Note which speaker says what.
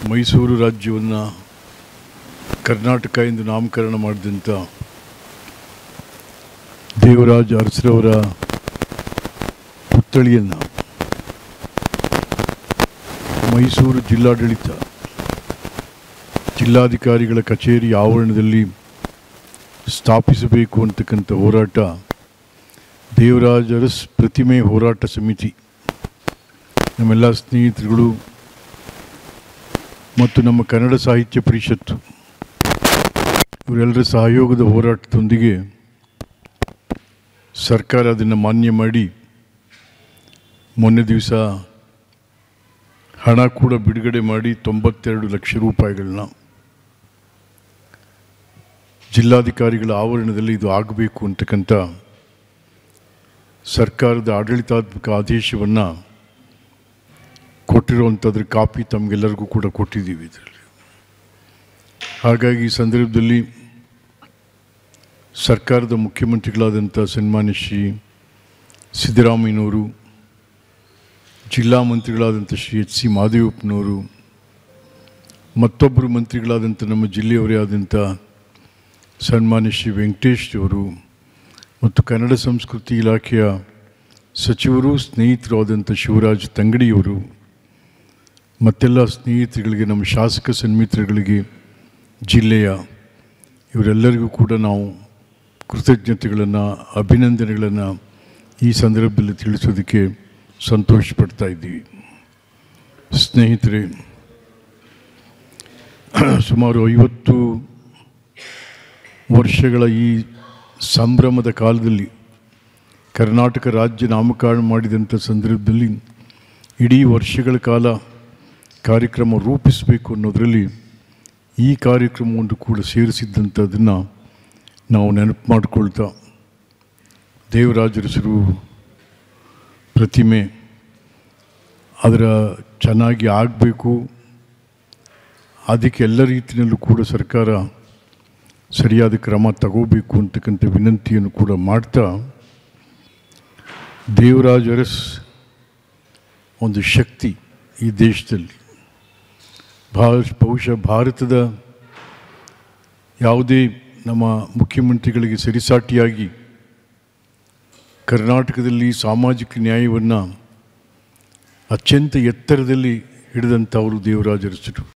Speaker 1: ಮೈಸೂರು ರಾಜ್ಯವನ್ನು ಕರ್ನಾಟಕ ಎಂದು ನಾಮಕರಣ ಮಾಡಿದಂಥ ದೇವರಾಜ ಅರಸರವರ ಪುತ್ಥಳಿಯನ್ನು ಮೈಸೂರು ಜಿಲ್ಲಾಡಳಿತ ಜಿಲ್ಲಾಧಿಕಾರಿಗಳ ಕಚೇರಿ ಆವರಣದಲ್ಲಿ ಸ್ಥಾಪಿಸಬೇಕು ಅಂತಕ್ಕಂಥ ಹೋರಾಟ ದೇವರಾಜ ಅರಸ್ ಪ್ರತಿಮೆ ಹೋರಾಟ ಸಮಿತಿ ನಮ್ಮೆಲ್ಲ ಸ್ನೇಹಿತರುಗಳು ಮತ್ತು ನಮ್ಮ ಕನ್ನಡ ಸಾಹಿತ್ಯ ಪರಿಷತ್ತು ಇವರೆಲ್ಲರ ಸಹಯೋಗದ ಹೋರಾಟದೊಂದಿಗೆ ಸರ್ಕಾರ ಅದನ್ನು ಮಾನ್ಯ ಮಾಡಿ ಮೊನ್ನೆ ದಿವಸ ಹಣ ಕೂಡ ಬಿಡುಗಡೆ ಮಾಡಿ ತೊಂಬತ್ತೆರಡು ಲಕ್ಷ ರೂಪಾಯಿಗಳನ್ನ ಜಿಲ್ಲಾಧಿಕಾರಿಗಳ ಆವರಣದಲ್ಲಿ ಇದು ಆಗಬೇಕು ಅಂತಕ್ಕಂಥ ಸರ್ಕಾರದ ಆಡಳಿತಾತ್ಮಕ ಆದೇಶವನ್ನು ಕೊಟ್ಟಿರುವಂಥದ್ರ ಕಾಪಿ ತಮಗೆಲ್ಲರಿಗೂ ಕೂಡ ಕೊಟ್ಟಿದ್ದೀವಿ ಇದರಲ್ಲಿ ಹಾಗಾಗಿ ಈ ಸಂದರ್ಭದಲ್ಲಿ ಸರ್ಕಾರದ ಮುಖ್ಯಮಂತ್ರಿಗಳಾದಂಥ ಸನ್ಮಾನ್ಯ ಶ್ರೀ ಸಿದ್ದರಾಮಯ್ಯನವರು ಜಿಲ್ಲಾ ಮಂತ್ರಿಗಳಾದಂಥ ಶ್ರೀ ಎಚ್ ಸಿ ಮಾದೇವಪ್ಪನವರು ಮತ್ತೊಬ್ಬರು ಮಂತ್ರಿಗಳಾದಂಥ ನಮ್ಮ ಜಿಲ್ಲೆಯವರೇ ಆದಂಥ ಸನ್ಮಾನ್ಯ ಶ್ರೀ ವೆಂಕಟೇಶ್ ಅವರು ಮತ್ತು ಕನ್ನಡ ಸಂಸ್ಕೃತಿ ಇಲಾಖೆಯ ಸಚಿವರು ಸ್ನೇಹಿತರು ಆದಂಥ ಶಿವರಾಜ್ ತಂಗಡಿಯವರು ಮತ್ತೆಲ್ಲ ಸ್ನೇಹಿತರುಗಳಿಗೆ ನಮ್ಮ ಶಾಸಕ ಸನ್ಮಿತ್ರಗಳಿಗೆ ಜಿಲ್ಲೆಯ ಇವರೆಲ್ಲರಿಗೂ ಕೂಡ ನಾವು ಕೃತಜ್ಞತೆಗಳನ್ನು ಅಭಿನಂದನೆಗಳನ್ನು ಈ ಸಂದರ್ಭದಲ್ಲಿ ತಿಳಿಸೋದಕ್ಕೆ ಸಂತೋಷ ಪಡ್ತಾ ಇದ್ದೀವಿ ಸ್ನೇಹಿತರೆ ಸುಮಾರು ಐವತ್ತು ವರ್ಷಗಳ ಈ ಸಂಭ್ರಮದ ಕಾಲದಲ್ಲಿ ಕರ್ನಾಟಕ ರಾಜ್ಯ ನಾಮಕರಣ ಮಾಡಿದಂಥ ಸಂದರ್ಭದಲ್ಲಿ ಇಡೀ ವರ್ಷಗಳ ಕಾಲ ಕಾರ್ಯಕ್ರಮ ರೂಪಿಸಬೇಕು ಅನ್ನೋದರಲ್ಲಿ ಈ ಕಾರ್ಯಕ್ರಮವನ್ನು ಕೂಡ ಸೇರಿಸಿದ್ದಂಥದ್ದನ್ನು ನಾವು ನೆನಪು ಮಾಡಿಕೊಳ್ತಾ ದೇವರಾಜರಸರು ಪ್ರತಿಮೆ ಅದರ ಚೆನ್ನಾಗಿ ಆಗಬೇಕು ಅದಕ್ಕೆ ಎಲ್ಲ ರೀತಿಯಲ್ಲೂ ಕೂಡ ಸರ್ಕಾರ ಸರಿಯಾದ ಕ್ರಮ ತಗೋಬೇಕು ಅಂತಕ್ಕಂಥ ವಿನಂತಿಯನ್ನು ಕೂಡ ಮಾಡ್ತಾ ದೇವರಾಜ ಅರಸ್ ಒಂದು ಶಕ್ತಿ ಈ ದೇಶದಲ್ಲಿ ಭಾಳ ಬಹುಶಃ ಭಾರತದ ಯಾವುದೇ ನಮ್ಮ ಮುಖ್ಯಮಂತ್ರಿಗಳಿಗೆ ಸರಿಸಾಟಿಯಾಗಿ ಕರ್ನಾಟಕದಲ್ಲಿ ಸಾಮಾಜಿಕ ನ್ಯಾಯವನ್ನು ಅತ್ಯಂತ ಎತ್ತರದಲ್ಲಿ ಹಿಡಿದಂಥವರು ದೇವರಾಜ ಅರಸರು